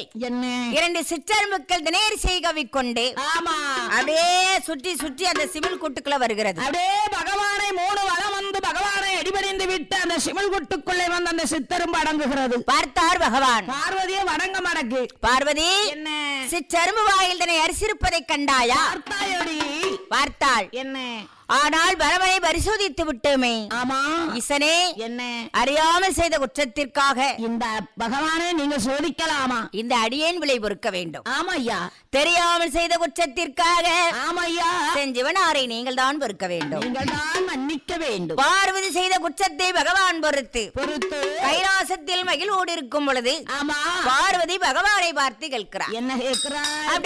என்ன இரண்டு சிற்றரும்புக்கள் தினேர் செய்கவிக்கொண்டு ஆமா அப்படியே சுற்றி சுற்றி அந்த சிவில் கூட்டுக்குள்ள வருகிறது அப்படியே பகவானை மூணு வளம் வந்து பகவானை அடிபடிந்து விட்டு அந்த சிமல் குட்டுக்குள்ளே வந்து அந்த சித்தரும் அடங்குகிறது பார்த்தார் பகவான் பார்வதியை வணங்க மடக்கு பார்வதி என்ன சிற்றரும்பு வாயில் தன்னை அரிசிருப்பதை கண்டாயா பார்த்தாயடி பார்த்தாள் என்ன ஆனால் பரமனை பரிசோதித்து விட்டோமே ஆமா ஈசனே என்ன அறியாமல் செய்த குற்றத்திற்காக இந்த பகவானை நீங்க சோதிக்கலாமா இந்த அடியேன் விலை பொறுக்க வேண்டும் ஆமையா தெரியாமல் செய்த குற்றத்திற்காக ஆமையா செஞ்சவனாரை நீங்கள் தான் பொறுக்க வேண்டும் நீங்கள் தான் மன்னிக்க வேண்டும் பார்வதி செய்த குற்றத்தை பகவான் பொறுத்து பொறுத்து கைலாசத்தில் மகிழ்வோடு இருக்கும் பொழுது ஆமா பார்வதி பகவானை பார்த்து கேட்கிறார் என்ன கேட்கிறார்